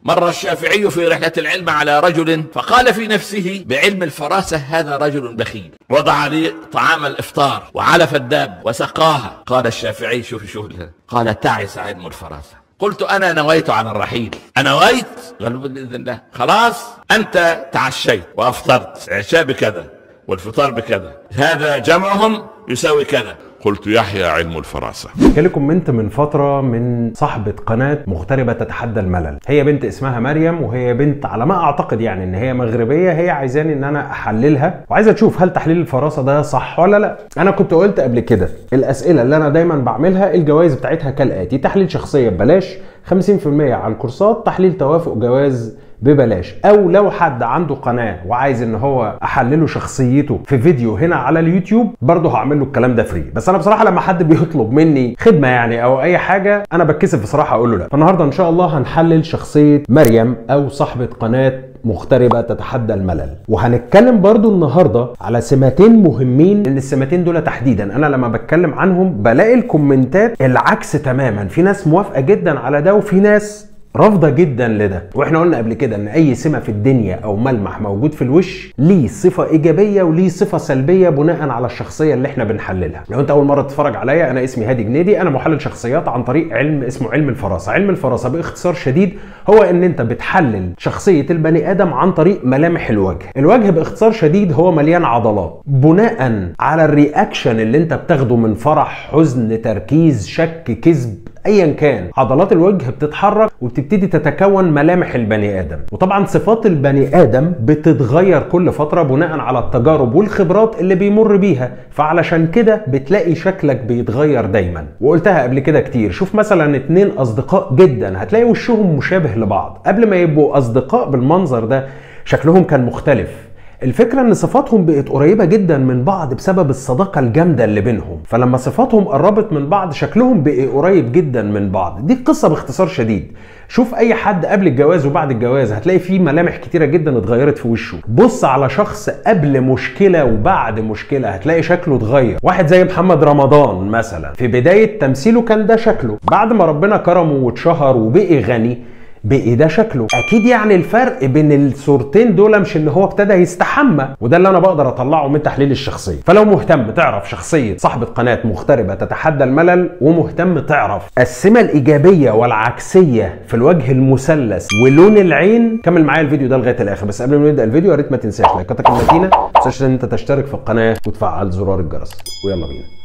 مر الشافعي في رحلة العلم على رجل فقال في نفسه بعلم الفراسة هذا رجل بخيل وضع لي طعام الإفطار وعلف الداب وسقاها قال الشافعي شوف شوف قال تعس علم الفراسة قلت انا نويت عن الرحيل انا نويت قال باذن الله خلاص انت تعشيت وافطرت عشاء بكذا والفطار بكذا هذا جمعهم يساوي كذا قلت يحيى علم الفراسة جالي كومنت من فترة من صاحبة قناة مغتربة تتحدى الملل هي بنت اسمها مريم وهي بنت على ما اعتقد يعني ان هي مغربية هي عايزاني ان انا احللها وعايزة تشوف هل تحليل الفراسة ده صح ولا لا انا كنت قلت قبل كده الاسئلة اللي انا دايما بعملها الجوائز بتاعتها كالاتي تحليل شخصية ببلاش 50% على الكورسات تحليل توافق جواز ببلاش او لو حد عنده قناه وعايز ان هو احلله شخصيته في فيديو هنا على اليوتيوب برضه هعمل له الكلام ده فري بس انا بصراحه لما حد بيطلب مني خدمه يعني او اي حاجه انا بتكسف بصراحه اقول له لا فالنهارده ان شاء الله هنحلل شخصيه مريم او صاحبه قناه مغتربة تتحدى الملل وهنتكلم برضو النهاردة على سمتين مهمين لان السمتين دول تحديدا انا لما بتكلم عنهم بلاقي الكومنتات العكس تماما في ناس موافقة جدا على ده وفي ناس رافضه جدا لده واحنا قلنا قبل كده ان اي سمه في الدنيا او ملمح موجود في الوش ليه صفه ايجابيه وليه صفه سلبيه بناء على الشخصيه اللي احنا بنحللها لو انت اول مره تتفرج عليا انا اسمي هادي جنيدي انا محلل شخصيات عن طريق علم اسمه علم الفراسه علم الفراسه باختصار شديد هو ان انت بتحلل شخصيه البني ادم عن طريق ملامح الوجه الوجه باختصار شديد هو مليان عضلات بناء على الرياكشن اللي انت بتاخده من فرح حزن تركيز شك كذب ايا كان عضلات الوجه بتتحرك وبتبتدي تتكون ملامح البني ادم وطبعا صفات البني ادم بتتغير كل فتره بناء على التجارب والخبرات اللي بيمر بيها فعلشان كده بتلاقي شكلك بيتغير دايما وقلتها قبل كده كتير شوف مثلا اتنين اصدقاء جدا هتلاقي وشهم مشابه لبعض قبل ما يبقوا اصدقاء بالمنظر ده شكلهم كان مختلف الفكرة ان صفاتهم بقت قريبة جدا من بعض بسبب الصداقة الجامدة اللي بينهم فلما صفاتهم قربت من بعض شكلهم بقى قريب جدا من بعض دي القصة باختصار شديد شوف اي حد قبل الجواز وبعد الجواز هتلاقي فيه ملامح كتيرة جدا اتغيرت في وشه بص على شخص قبل مشكلة وبعد مشكلة هتلاقي شكله اتغير واحد زي محمد رمضان مثلا في بداية تمثيله كان ده شكله بعد ما ربنا كرمه واتشهر وبقي غني بقي ده شكله اكيد يعني الفرق بين الصورتين دول مش ان هو ابتدى يستحمى وده اللي انا بقدر اطلعه من تحليل الشخصيه فلو مهتم تعرف شخصيه صاحبه قناه مغتربه تتحدى الملل ومهتم تعرف السمه الايجابيه والعكسيه في الوجه المثلث ولون العين كمل معايا الفيديو ده لغايه الاخر بس قبل ما نبدا الفيديو يا ريت ما تنساش لايكاتك المتينه ما تنساش ان انت تشترك في القناه وتفعل زرار الجرس ويلا بينا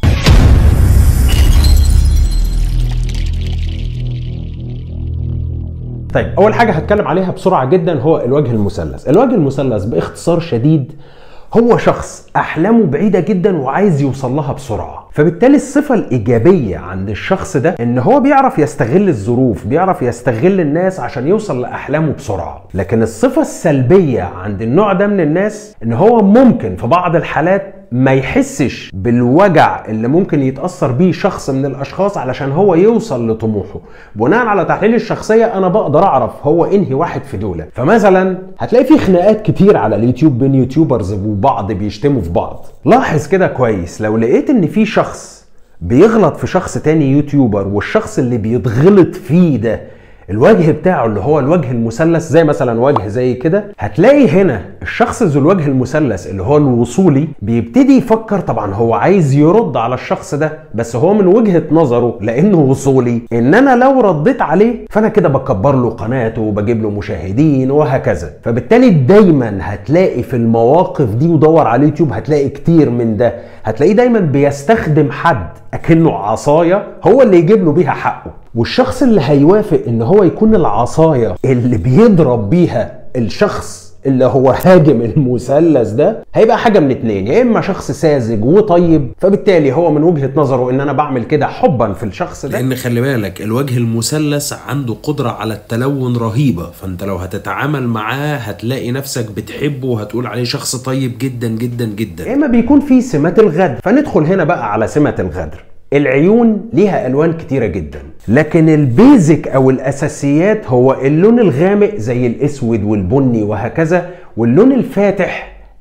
طيب اول حاجه هتكلم عليها بسرعه جدا هو الوجه المثلث الوجه المثلث باختصار شديد هو شخص احلامه بعيده جدا وعايز يوصل لها بسرعه فبالتالي الصفه الايجابيه عند الشخص ده ان هو بيعرف يستغل الظروف بيعرف يستغل الناس عشان يوصل لاحلامه بسرعه لكن الصفه السلبيه عند النوع ده من الناس ان هو ممكن في بعض الحالات ما يحسش بالوجع اللي ممكن يتأثر بيه شخص من الأشخاص علشان هو يوصل لطموحه بناء على تحليل الشخصية أنا بقدر أعرف هو إنهي واحد في دول فمثلا هتلاقي في خناقات كتير على اليوتيوب بين يوتيوبرز وبعض بيشتموا في بعض لاحظ كده كويس لو لقيت إن في شخص بيغلط في شخص تاني يوتيوبر والشخص اللي بيتغلط فيه ده الوجه بتاعه اللي هو الوجه المثلث زي مثلا وجه زي كده هتلاقي هنا الشخص ذو الوجه المثلث اللي هو الوصولي بيبتدي يفكر طبعا هو عايز يرد على الشخص ده بس هو من وجهة نظره لانه وصولي ان انا لو رديت عليه فانا كده بكبر له قناته وبجيب له مشاهدين وهكذا فبالتالي دايما هتلاقي في المواقف دي ودور على اليوتيوب هتلاقي كتير من ده هتلاقيه دايما بيستخدم حد اكنه عصايه هو اللي يجيب له بيها حقه والشخص اللي هيوافق ان هو يكون العصايه اللي بيضرب بيها الشخص اللي هو هاجم المثلث ده هيبقى حاجه من اتنين يا اما شخص ساذج وطيب فبالتالي هو من وجهه نظره ان انا بعمل كده حبا في الشخص ده لان خلي بالك الوجه المثلث عنده قدره على التلون رهيبه فانت لو هتتعامل معاه هتلاقي نفسك بتحبه وهتقول عليه شخص طيب جدا جدا جدا يا اما بيكون في سمات الغدر فندخل هنا بقى على سمه الغدر العيون ليها الوان كتيره جدا لكن البيزك او الاساسيات هو اللون الغامق زي الاسود والبني وهكذا واللون الفاتح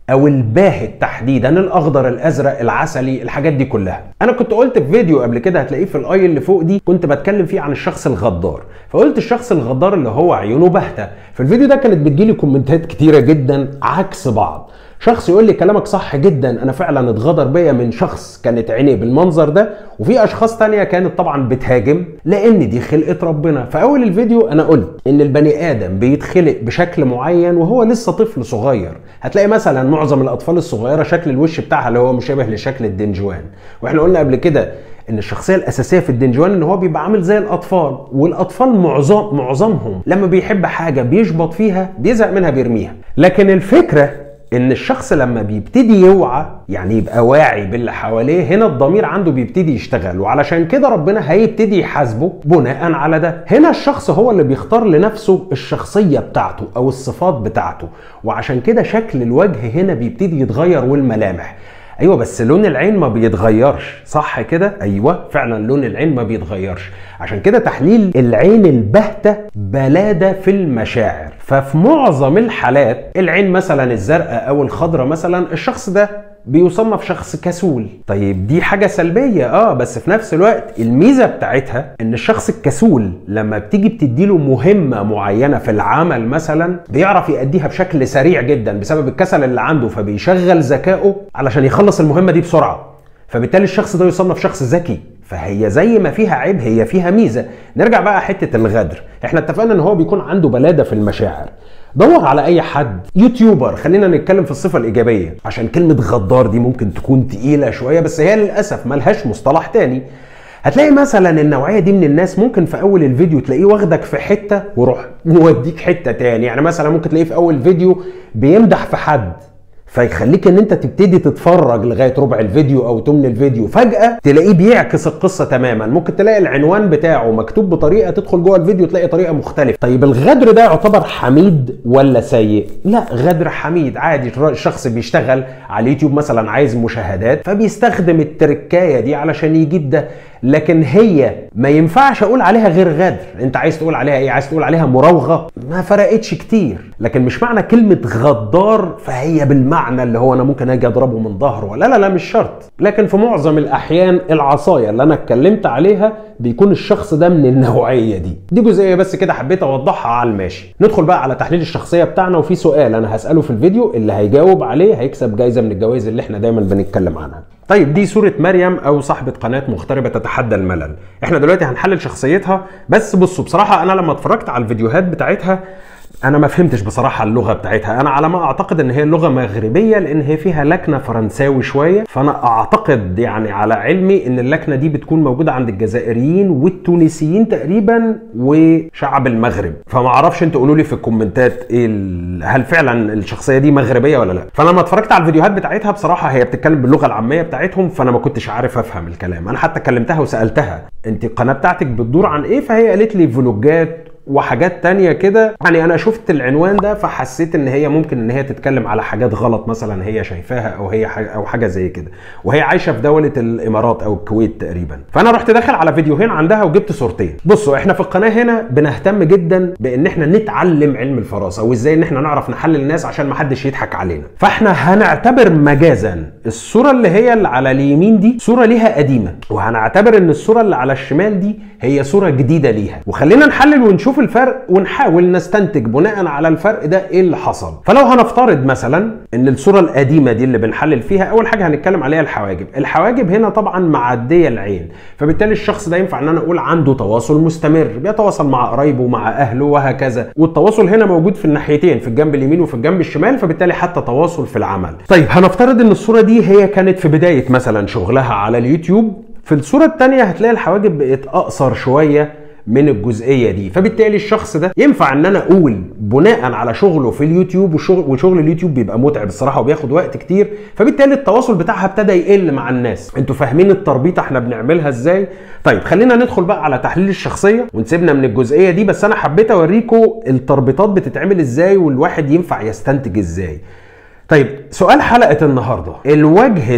او الباهت تحديدا الاخضر الازرق العسلي الحاجات دي كلها انا كنت قلت في فيديو قبل كده هتلاقيه في الاي اللي فوق دي كنت بتكلم فيه عن الشخص الغدار فقلت الشخص الغدار اللي هو عيونه باهته في الفيديو ده كانت بتجيلي كومنتات كتيره جدا عكس بعض شخص يقول لي كلامك صح جدا انا فعلا اتغدر بيا من شخص كانت عينيه بالمنظر ده وفي اشخاص تانية كانت طبعا بتهاجم لان دي خلقه ربنا في اول الفيديو انا قلت ان البني ادم بيتخلق بشكل معين وهو لسه طفل صغير هتلاقي مثلا معظم الاطفال الصغيره شكل الوش بتاعها اللي هو مشابه لشكل الدنجوان واحنا قلنا قبل كده ان الشخصيه الاساسيه في الدنجوان ان هو بيبقى عامل زي الاطفال والاطفال معظم معظمهم لما بيحب حاجه بيشبط فيها بيزهق منها بيرميها لكن الفكره ان الشخص لما بيبتدي يوعى يعني يبقى واعي باللي حواليه هنا الضمير عنده بيبتدي يشتغل وعلشان كده ربنا هيبتدي يحاسبه بناء على ده هنا الشخص هو اللي بيختار لنفسه الشخصية بتاعته او الصفات بتاعته وعشان كده شكل الوجه هنا بيبتدي يتغير والملامح ايوه بس لون العين ما بيتغيرش صح كده ايوه فعلا لون العين ما بيتغيرش عشان كده تحليل العين البهته بلاده في المشاعر ففي معظم الحالات العين مثلا الزرقاء او الخضراء مثلا الشخص ده بيصنف شخص كسول طيب دي حاجة سلبية اه بس في نفس الوقت الميزة بتاعتها ان الشخص الكسول لما بتيجي بتديله مهمة معينة في العمل مثلا بيعرف يأديها بشكل سريع جدا بسبب الكسل اللي عنده فبيشغل ذكائه علشان يخلص المهمة دي بسرعة فبالتالي الشخص ده يصنف شخص ذكي فهي زي ما فيها عيب هي فيها ميزة نرجع بقى حتة الغدر احنا اتفقنا ان هو بيكون عنده بلادة في المشاعر دور على اي حد يوتيوبر خلينا نتكلم في الصفه الايجابيه عشان كلمه غدار دي ممكن تكون تقيله شويه بس هي للاسف ملهاش مصطلح تاني هتلاقي مثلا النوعيه دي من الناس ممكن في اول الفيديو تلاقيه واخدك في حته ويروح موديك حته تاني يعني مثلا ممكن تلاقيه في اول فيديو بيمدح في حد فيخليك ان انت تبتدي تتفرج لغايه ربع الفيديو او تمن الفيديو فجاه تلاقيه بيعكس القصه تماما ممكن تلاقي العنوان بتاعه مكتوب بطريقه تدخل جوه الفيديو تلاقي طريقه مختلفه طيب الغدر ده يعتبر حميد ولا سيء لا غدر حميد عادي الشخص بيشتغل على اليوتيوب مثلا عايز مشاهدات فبيستخدم التركايه دي علشان يجيب ده لكن هي ما ينفعش اقول عليها غير غدر انت عايز تقول عليها ايه عايز تقول عليها مراوغه ما فرقتش كتير لكن مش معنى كلمه غدار فهي بالمعنى اللي هو انا ممكن اجي اضربه من ظهره لا لا لا مش شرط لكن في معظم الاحيان العصايه اللي انا اتكلمت عليها بيكون الشخص ده من النوعيه دي دي جزئيه بس كده حبيت اوضحها على الماشي ندخل بقى على تحليل الشخصيه بتاعنا وفي سؤال انا هساله في الفيديو اللي هيجاوب عليه هيكسب جايزه من الجوائز اللي احنا دايما بنتكلم عنها طيب دي صورة مريم أو صاحبة قناة مغتربة تتحدى الملل. إحنا دلوقتي هنحلل شخصيتها بس بصوا بصراحة أنا لما اتفرجت على الفيديوهات بتاعتها انا ما فهمتش بصراحه اللغه بتاعتها انا على ما اعتقد ان هي لغه مغربيه لان هي فيها لكنه فرنساوي شويه فانا اعتقد يعني على علمي ان اللكنه دي بتكون موجوده عند الجزائريين والتونسيين تقريبا وشعب المغرب فما اعرفش انتوا قولوا لي في الكومنتات ايه هل فعلا الشخصيه دي مغربيه ولا لا فلما اتفرجت على الفيديوهات بتاعتها بصراحه هي بتتكلم باللغه العاميه بتاعتهم فانا ما كنتش عارف افهم الكلام انا حتى كلمتها وسالتها انت القناه بتاعتك بتدور عن ايه فهي قالت لي فلوجات وحاجات تانية كده يعني انا شفت العنوان ده فحسيت ان هي ممكن ان هي تتكلم على حاجات غلط مثلا هي شايفاها او هي حاجة او حاجه زي كده وهي عايشه في دوله الامارات او الكويت تقريبا فانا رحت داخل على فيديوهين عندها وجبت صورتين بصوا احنا في القناه هنا بنهتم جدا بان احنا نتعلم علم الفراسه وازاي ان احنا نعرف نحلل الناس عشان ما حدش يضحك علينا فاحنا هنعتبر مجازا الصوره اللي هي اللي على اليمين دي صوره ليها قديمه وهنعتبر ان الصوره اللي على الشمال دي هي صوره جديده ليها وخلينا نحلل ونشوف الفرق ونحاول نستنتج بناء على الفرق ده ايه اللي حصل فلو هنفترض مثلا ان الصوره القديمه دي اللي بنحلل فيها اول حاجه هنتكلم عليها الحواجب الحواجب هنا طبعا معديه العين فبالتالي الشخص ده ينفع ان انا اقول عنده تواصل مستمر بيتواصل مع قرايبه ومع اهله وهكذا والتواصل هنا موجود في الناحيتين في الجنب اليمين وفي الجنب الشمال فبالتالي حتى تواصل في العمل طيب هنفترض ان الصوره دي هي كانت في بدايه مثلا شغلها على اليوتيوب في الصوره الثانيه هتلاقي الحواجب بقت اقصر شويه من الجزئيه دي فبالتالي الشخص ده ينفع ان انا اقول بناء على شغله في اليوتيوب وشغل وشغل اليوتيوب بيبقى متعب الصراحه وبياخد وقت كتير فبالتالي التواصل بتاعها ابتدى يقل مع الناس انتوا فاهمين التربيطه احنا بنعملها ازاي طيب خلينا ندخل بقى على تحليل الشخصيه ونسيبنا من الجزئيه دي بس انا حبيت اوريكم التربيطات بتتعمل ازاي والواحد ينفع يستنتج ازاي طيب سؤال حلقه النهارده الوجه ده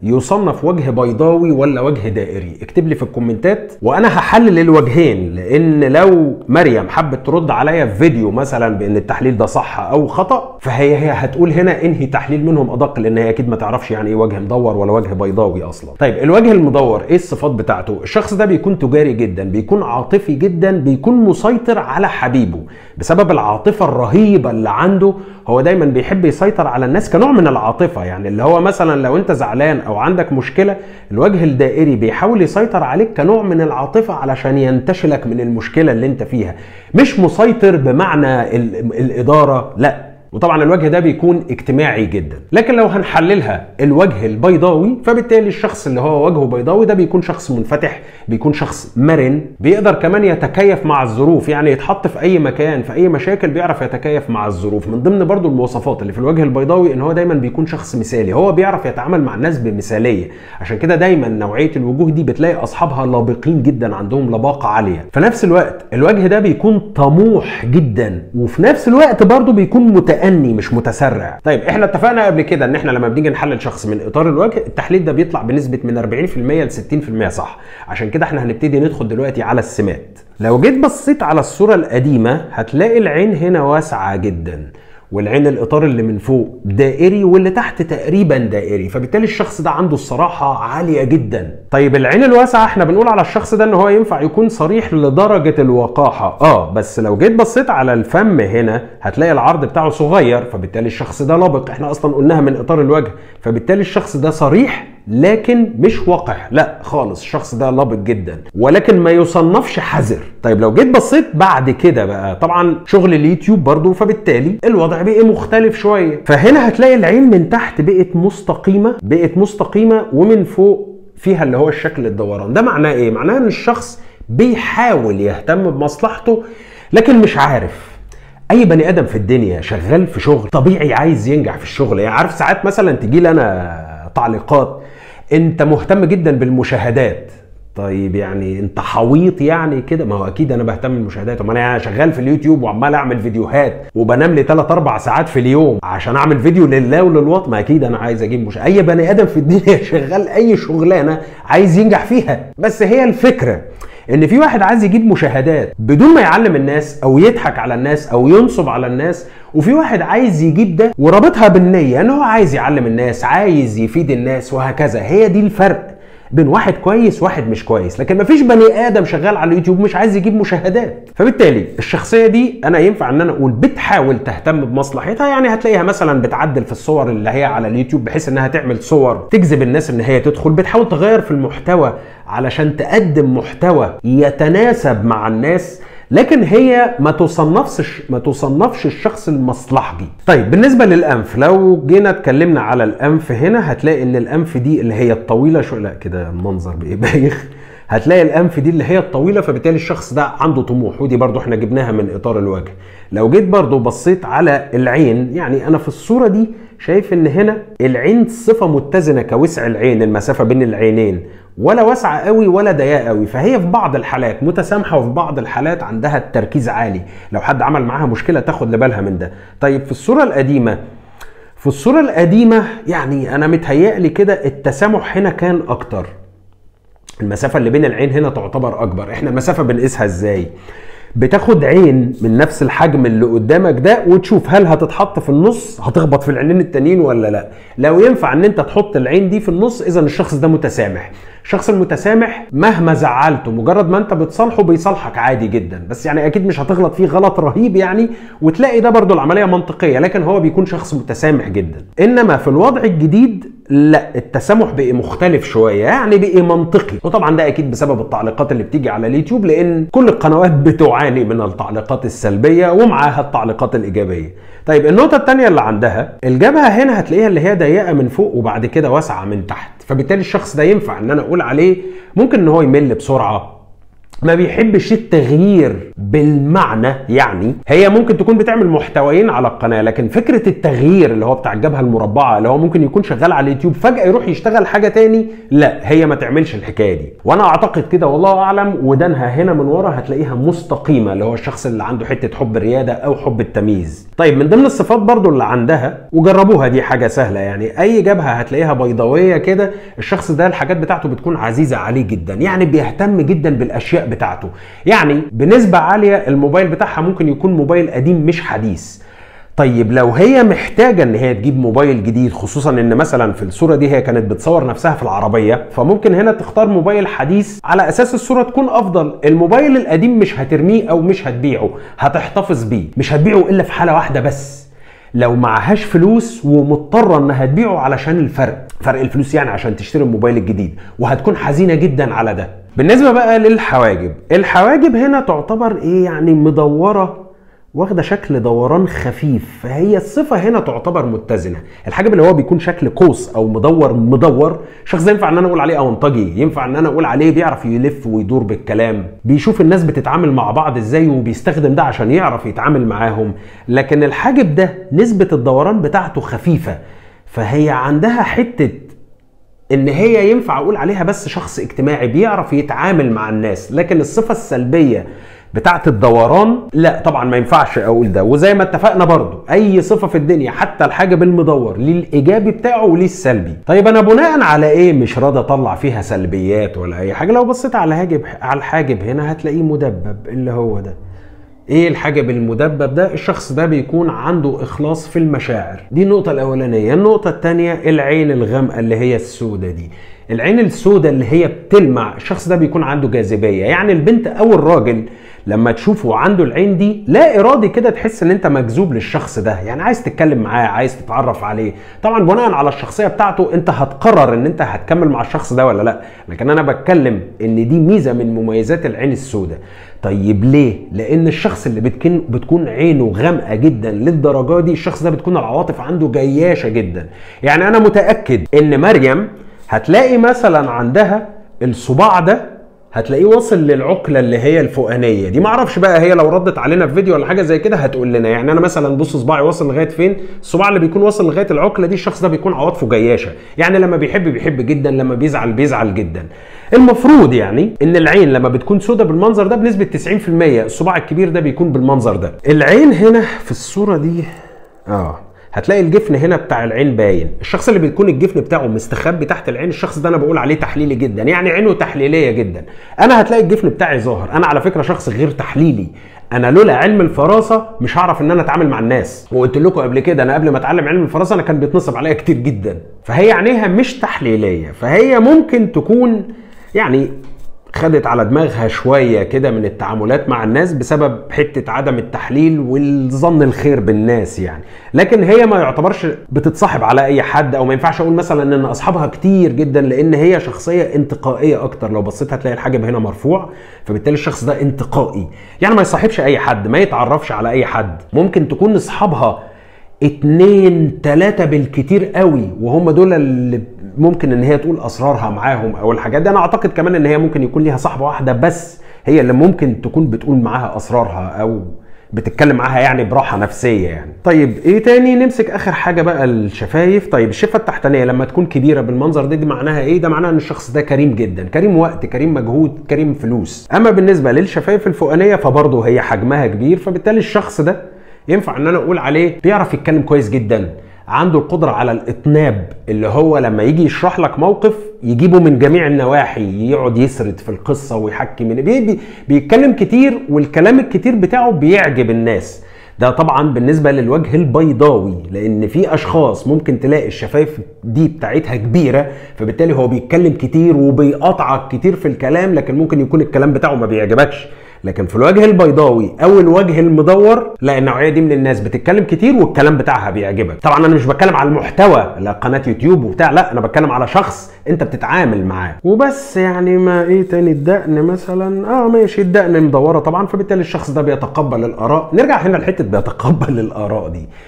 يصنف وجه بيضاوي ولا وجه دائري اكتب لي في الكومنتات وانا هحلل الوجهين لان لو مريم حبت ترد عليا في فيديو مثلا بان التحليل ده صح او خطا فهي هي هتقول هنا انهي تحليل منهم ادق لان هي اكيد ما تعرفش يعني ايه وجه مدور ولا وجه بيضاوي اصلا طيب الوجه المدور ايه الصفات بتاعته الشخص ده بيكون تجاري جدا بيكون عاطفي جدا بيكون مسيطر على حبيبه بسبب العاطفه الرهيبه اللي عنده هو دايما بيحب يسيطر على الناس كنوع من العاطفه يعني اللي هو مثلا لو انت زعلان او عندك مشكله الوجه الدائري بيحاول يسيطر عليك كنوع من العاطفه علشان ينتشلك من المشكله اللي انت فيها مش مسيطر بمعنى ال- الاداره لا وطبعا الوجه ده بيكون اجتماعي جدا لكن لو هنحللها الوجه البيضاوي فبالتالي الشخص اللي هو وجهه بيضاوي ده بيكون شخص منفتح بيكون شخص مرن بيقدر كمان يتكيف مع الظروف يعني يتحط في اي مكان في اي مشاكل بيعرف يتكيف مع الظروف من ضمن برضو المواصفات اللي في الوجه البيضاوي ان هو دايما بيكون شخص مثالي هو بيعرف يتعامل مع الناس بمثاليه عشان كده دايما نوعيه الوجوه دي بتلاقي اصحابها لابقين جدا عندهم لباقه عاليه في نفس الوقت الوجه ده بيكون طموح جدا وفي نفس الوقت برضو بيكون متأني مش متسرع طيب احنا اتفقنا قبل كده ان احنا لما بنيجي نحلل شخص من اطار الوجه التحليل ده بيطلع بنسبه من 40% ل 60% صح عشان كده احنا هنبتدي ندخل دلوقتي على السمات لو جيت بصيت على الصوره القديمه هتلاقي العين هنا واسعه جدا والعين الاطار اللي من فوق دائري واللي تحت تقريبا دائري فبالتالي الشخص ده عنده الصراحه عاليه جدا طيب العين الواسعه احنا بنقول على الشخص ده ان هو ينفع يكون صريح لدرجه الوقاحه اه بس لو جيت بصيت على الفم هنا هتلاقي العرض بتاعه صغير فبالتالي الشخص ده لبق احنا اصلا قلناها من اطار الوجه فبالتالي الشخص ده صريح لكن مش وقح لا خالص الشخص ده لابق جدا ولكن ما يصنفش حذر طيب لو جيت بصيت بعد كده بقى طبعا شغل اليوتيوب برضو فبالتالي الوضع بقى مختلف شويه فهنا هتلاقي العين من تحت بقت مستقيمه بقت مستقيمه ومن فوق فيها اللي هو الشكل الدوران ده معناه ايه معناه ان الشخص بيحاول يهتم بمصلحته لكن مش عارف اي بني ادم في الدنيا شغال في شغل طبيعي عايز ينجح في الشغل يعني عارف ساعات مثلا تجي لي انا تعليقات انت مهتم جدا بالمشاهدات طيب يعني انت حويط يعني كده ما هو اكيد انا بهتم بالمشاهدات امال انا شغال في اليوتيوب وعمال اعمل فيديوهات وبنام لي 3 4 ساعات في اليوم عشان اعمل فيديو لله وللوطن ما اكيد انا عايز اجيب مش اي بني ادم في الدنيا شغال اي شغلانه عايز ينجح فيها بس هي الفكره ان في واحد عايز يجيب مشاهدات بدون ما يعلم الناس او يضحك على الناس او ينصب على الناس وفي واحد عايز يجيب ده ورابطها بالنية ان هو عايز يعلم الناس عايز يفيد الناس وهكذا هي دي الفرق بين واحد كويس واحد مش كويس لكن مفيش بني ادم شغال على اليوتيوب مش عايز يجيب مشاهدات فبالتالي الشخصيه دي انا ينفع ان انا اقول بتحاول تهتم بمصلحتها يعني هتلاقيها مثلا بتعدل في الصور اللي هي على اليوتيوب بحيث انها تعمل صور تجذب الناس ان هي تدخل بتحاول تغير في المحتوى علشان تقدم محتوى يتناسب مع الناس لكن هي ما تصنفش ما تصنفش الشخص المصلحجي طيب بالنسبه للانف لو جينا اتكلمنا على الانف هنا هتلاقي ان الانف دي اللي هي الطويله شو لا كده المنظر بقى بايخ هتلاقي الانف دي اللي هي الطويله فبالتالي الشخص ده عنده طموح ودي برضو احنا جبناها من اطار الوجه لو جيت برضو بصيت على العين يعني انا في الصوره دي شايف ان هنا العين صفه متزنه كوسع العين المسافه بين العينين ولا واسعه قوي ولا ضيقه قوي فهي في بعض الحالات متسامحه وفي بعض الحالات عندها التركيز عالي لو حد عمل معاها مشكله تاخد لبالها من ده طيب في الصوره القديمه في الصوره القديمه يعني انا متهيألي كده التسامح هنا كان اكتر المسافه اللي بين العين هنا تعتبر اكبر احنا المسافه بنقيسها ازاي بتاخد عين من نفس الحجم اللي قدامك ده وتشوف هل هتتحط في النص هتخبط في العينين التانيين ولا لا لو ينفع ان انت تحط العين دي في النص اذا الشخص ده متسامح الشخص المتسامح مهما زعلته مجرد ما انت بتصالحه بيصالحك عادي جدا بس يعني اكيد مش هتغلط فيه غلط رهيب يعني وتلاقي ده برضو العمليه منطقيه لكن هو بيكون شخص متسامح جدا انما في الوضع الجديد لا التسامح بقي مختلف شويه يعني بقي منطقي وطبعا ده اكيد بسبب التعليقات اللي بتيجي على اليوتيوب لان كل القنوات بتعاني من التعليقات السلبيه ومعاها التعليقات الايجابيه طيب النقطه الثانيه اللي عندها الجبهه هنا هتلاقيها اللي هي ضيقه من فوق وبعد كده واسعه من تحت فبالتالي الشخص ده ينفع ان انا اقول عليه ممكن ان هو يمل بسرعه ما بيحبش التغيير بالمعنى يعني هي ممكن تكون بتعمل محتويين على القناه لكن فكره التغيير اللي هو بتاع الجبهه المربعه اللي هو ممكن يكون شغال على اليوتيوب فجاه يروح يشتغل حاجه تاني لا هي ما تعملش الحكايه دي وانا اعتقد كده والله اعلم ودانها هنا من ورا هتلاقيها مستقيمه اللي هو الشخص اللي عنده حته حب الرياده او حب التمييز طيب من ضمن الصفات برضو اللي عندها وجربوها دي حاجه سهله يعني اي جبهه هتلاقيها بيضاويه كده الشخص ده الحاجات بتاعته بتكون عزيزه عليه جدا يعني بيهتم جدا بالاشياء بتاعته يعني بنسبه عاليه الموبايل بتاعها ممكن يكون موبايل قديم مش حديث طيب لو هي محتاجه ان هي تجيب موبايل جديد خصوصا ان مثلا في الصوره دي هي كانت بتصور نفسها في العربيه فممكن هنا تختار موبايل حديث على اساس الصوره تكون افضل الموبايل القديم مش هترميه او مش هتبيعه هتحتفظ بيه مش هتبيعه الا في حاله واحده بس لو معهاش فلوس ومضطره انها تبيعه علشان الفرق فرق الفلوس يعني عشان تشتري الموبايل الجديد وهتكون حزينه جدا على ده بالنسبه بقى للحواجب الحواجب هنا تعتبر ايه يعني مدوره واخده شكل دوران خفيف فهي الصفه هنا تعتبر متزنه الحاجب اللي هو بيكون شكل قوس او مدور مدور شخص ده ينفع ان انا اقول عليه اونطجي ينفع ان انا اقول عليه بيعرف يلف ويدور بالكلام بيشوف الناس بتتعامل مع بعض ازاي وبيستخدم ده عشان يعرف يتعامل معاهم لكن الحاجب ده نسبه الدوران بتاعته خفيفه فهي عندها حته ان هي ينفع اقول عليها بس شخص اجتماعي بيعرف يتعامل مع الناس لكن الصفه السلبيه بتاعت الدوران لا طبعا ما ينفعش اقول ده وزي ما اتفقنا برضو اي صفه في الدنيا حتى الحاجب المدور ليه الايجابي بتاعه وليه السلبي طيب انا بناء على ايه مش راضي اطلع فيها سلبيات ولا اي حاجه لو بصيت على هاجب على الحاجب هنا هتلاقيه مدبب اللي هو ده ايه الحاجب المدبب ده الشخص ده بيكون عنده اخلاص في المشاعر دي النقطه الاولانيه النقطه الثانيه العين الغامقه اللي هي السودة دي العين السوداء اللي هي بتلمع الشخص ده بيكون عنده جاذبيه يعني البنت او الراجل لما تشوفه عنده العين دي لا ارادي كده تحس ان انت مجذوب للشخص ده يعني عايز تتكلم معاه عايز تتعرف عليه طبعا بناء على الشخصيه بتاعته انت هتقرر ان انت هتكمل مع الشخص ده ولا لا لكن انا بتكلم ان دي ميزه من مميزات العين السوداء طيب ليه لان الشخص اللي بتكون بتكون عينه غامقه جدا للدرجه دي الشخص ده بتكون العواطف عنده جياشه جدا يعني انا متاكد ان مريم هتلاقي مثلا عندها الصباع ده هتلاقيه واصل للعقله اللي هي الفوقانيه دي معرفش بقى هي لو ردت علينا في فيديو ولا حاجه زي كده هتقول لنا يعني انا مثلا بص صباعي واصل لغايه فين الصباع اللي بيكون واصل لغايه العقله دي الشخص ده بيكون عواطفه جياشه يعني لما بيحب بيحب جدا لما بيزعل بيزعل جدا المفروض يعني ان العين لما بتكون سودة بالمنظر ده بنسبه 90% الصباع الكبير ده بيكون بالمنظر ده العين هنا في الصوره دي اه هتلاقي الجفن هنا بتاع العين باين الشخص اللي بيكون الجفن بتاعه مستخبي تحت العين الشخص ده انا بقول عليه تحليلي جدا يعني عينه تحليليه جدا انا هتلاقي الجفن بتاعي ظاهر انا على فكره شخص غير تحليلي انا لولا علم الفراسه مش هعرف ان انا اتعامل مع الناس وقلت لكم قبل كده انا قبل ما اتعلم علم الفراسه انا كان بيتنصب عليا كتير جدا فهي عينيها مش تحليليه فهي ممكن تكون يعني خدت على دماغها شويه كده من التعاملات مع الناس بسبب حته عدم التحليل والظن الخير بالناس يعني لكن هي ما يعتبرش بتتصاحب على اي حد او ما ينفعش اقول مثلا ان اصحابها كتير جدا لان هي شخصيه انتقائيه اكتر لو بصيت هتلاقي الحاجب هنا مرفوع فبالتالي الشخص ده انتقائي يعني ما يصاحبش اي حد ما يتعرفش على اي حد ممكن تكون اصحابها اتنين تلاتة بالكتير قوي وهم دول اللي ممكن ان هي تقول اسرارها معاهم او الحاجات دي انا اعتقد كمان ان هي ممكن يكون ليها صاحبه واحده بس هي اللي ممكن تكون بتقول معاها اسرارها او بتتكلم معاها يعني براحه نفسيه يعني طيب ايه تاني نمسك اخر حاجه بقى الشفايف طيب الشفه التحتانيه لما تكون كبيره بالمنظر ده دي معناها ايه ده معناها ان الشخص ده كريم جدا كريم وقت كريم مجهود كريم فلوس اما بالنسبه للشفايف الفوقانيه فبرضه هي حجمها كبير فبالتالي الشخص ده ينفع ان انا اقول عليه بيعرف يتكلم كويس جدا عنده القدرة على الإطناب اللي هو لما يجي يشرح لك موقف يجيبه من جميع النواحي يقعد يسرد في القصة ويحكي من بي بي بيتكلم كتير والكلام الكتير بتاعه بيعجب الناس ده طبعا بالنسبة للوجه البيضاوي لأن في أشخاص ممكن تلاقي الشفايف دي بتاعتها كبيرة فبالتالي هو بيتكلم كتير وبيقطعك كتير في الكلام لكن ممكن يكون الكلام بتاعه ما بيعجبكش لكن في الوجه البيضاوي او الوجه المدور لا النوعيه دي من الناس بتتكلم كتير والكلام بتاعها بيعجبك طبعا انا مش بتكلم على المحتوى لا قناه يوتيوب وبتاع لا انا بتكلم على شخص انت بتتعامل معاه وبس يعني ما ايه تاني الدقن مثلا اه ماشي الدقن مدوره طبعا فبالتالي الشخص ده بيتقبل الاراء نرجع هنا لحته بيتقبل الاراء دي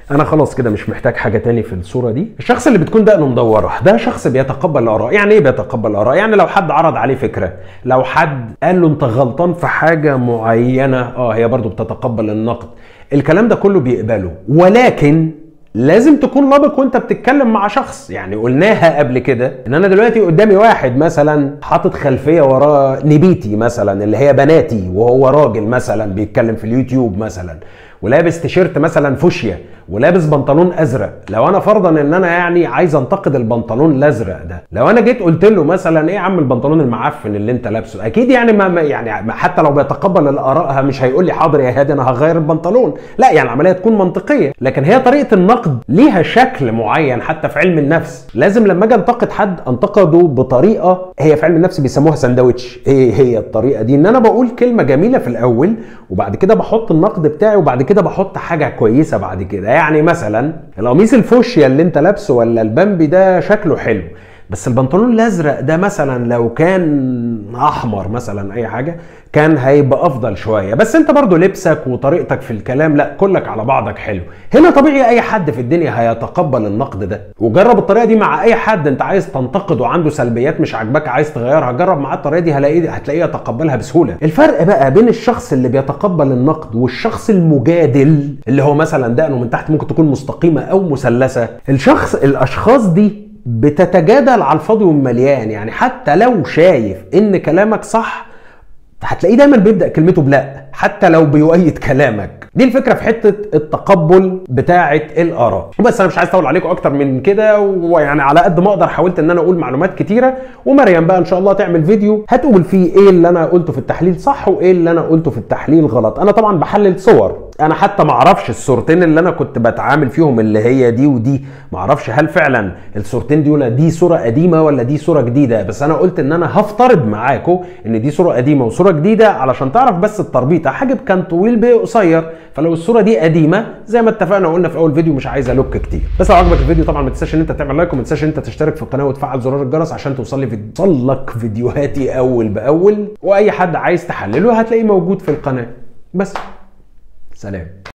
انا خلاص كده مش محتاج حاجه تاني في الصوره دي الشخص اللي بتكون دقنه مدوره ده شخص بيتقبل الاراء يعني ايه بيتقبل الاراء يعني لو حد عرض عليه فكره لو حد قال له انت غلطان في حاجه معينه اه هي برضو بتتقبل النقد الكلام ده كله بيقبله ولكن لازم تكون لابق وانت بتتكلم مع شخص يعني قلناها قبل كده ان انا دلوقتي قدامي واحد مثلا حاطط خلفيه وراه نبيتي مثلا اللي هي بناتي وهو راجل مثلا بيتكلم في اليوتيوب مثلا ولابس تيشيرت مثلا فوشيا ولابس بنطلون ازرق لو انا فرضا ان انا يعني عايز انتقد البنطلون الازرق ده لو انا جيت قلت له مثلا ايه يا عم البنطلون المعفن اللي انت لابسه اكيد يعني ما ما- يعني حتى لو بيتقبل الاراء مش هيقول لي حاضر يا هادي انا هغير البنطلون لا يعني العمليه تكون منطقيه لكن هي طريقه النقد ليها شكل معين حتى في علم النفس لازم لما اجي انتقد حد انتقده بطريقه هي في علم النفس بيسموها سندوتش ايه هي الطريقه دي ان انا بقول كلمه جميله في الاول وبعد كده بحط النقد بتاعي وبعد كده بحط حاجه كويسه بعد كده يعني مثلا القميص الفوشيا اللي انت لابسه ولا البامبي ده شكله حلو بس البنطلون الازرق ده مثلا لو كان احمر مثلا اي حاجه كان هيبقى افضل شويه بس انت برضو لبسك وطريقتك في الكلام لا كلك على بعضك حلو هنا طبيعي اي حد في الدنيا هيتقبل النقد ده وجرب الطريقه دي مع اي حد انت عايز تنتقد وعنده سلبيات مش عاجباك عايز تغيرها جرب معاه الطريقه دي هلاقيه هتلاقيه يتقبلها بسهوله الفرق بقى بين الشخص اللي بيتقبل النقد والشخص المجادل اللي هو مثلا دقنه من تحت ممكن تكون مستقيمه او مثلثه الشخص الاشخاص دي بتتجادل على الفاضي والمليان يعني حتى لو شايف ان كلامك صح هتلاقيه دايما بيبدا كلمته بلا حتى لو بيؤيد كلامك دي الفكره في حته التقبل بتاعه الاراء بس انا مش عايز اطول عليكم اكتر من كده ويعني على قد ما اقدر حاولت ان انا اقول معلومات كتيره ومريم بقى ان شاء الله تعمل فيديو هتقول فيه ايه اللي انا قلته في التحليل صح وايه اللي انا قلته في التحليل غلط انا طبعا بحلل صور انا حتى ما اعرفش الصورتين اللي انا كنت بتعامل فيهم اللي هي دي ودي ما اعرفش هل فعلا الصورتين دي ولا دي صوره قديمه ولا دي صوره جديده بس انا قلت ان انا هفترض معاكم ان دي صوره قديمه وصوره جديده علشان تعرف بس التربيطه حاجب كان طويل بيه قصير فلو الصوره دي قديمه زي ما اتفقنا وقلنا في اول فيديو مش عايز الوك كتير بس لو عجبك الفيديو طبعا ما تنساش ان انت تعمل لايك وما تنساش ان انت تشترك في القناه وتفعل زرار الجرس عشان توصل لي فيديو توصل لك فيديوهاتي اول باول واي حد عايز تحلله هتلاقيه موجود في القناه بس سلام